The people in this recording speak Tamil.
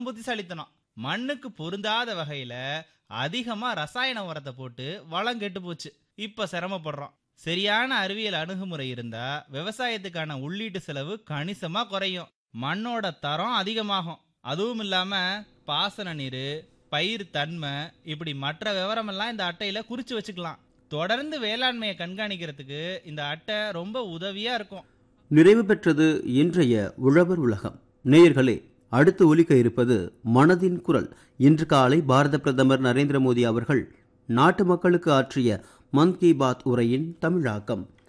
புத்திசாலித்தனம் மண்ணுக்கு பொருந்தாத வகையில அதிகமா ரசாயன உரத்தை போட்டு வளம் கெட்டு போச்சு இப்ப சிரமப்படுறோம் சரியான அறிவியல் அணுகுமுறை இருந்தா விவசாயத்துக்கான உள்ளீட்டு செலவு கணிசமா குறையும் மண்ணோட தரம் அதிகமாகும் அதுவும் இல்லாம பாசன நீர் பயிர் தன்மை இப்படி மற்ற விவரமெல்லாம் இந்த அட்டையில குறிச்சு வச்சுக்கலாம் தொடர்ந்து வேளாண்மையை கண்காணிக்கிறதுக்கு இந்த அட்டை ரொம்ப உதவியா இருக்கும் நிறைவு பெற்றது இன்றைய உழவர் உலகம் நேயர்களே அடுத்து ஒலிக்க இருப்பது மனதின் குரல் இன்று காலை பாரத பிரதமர் நரேந்திர மோடி அவர்கள் நாட்டு மக்களுக்கு ஆற்றிய மன் கி பாத் உரையின் தமிழாக்கம்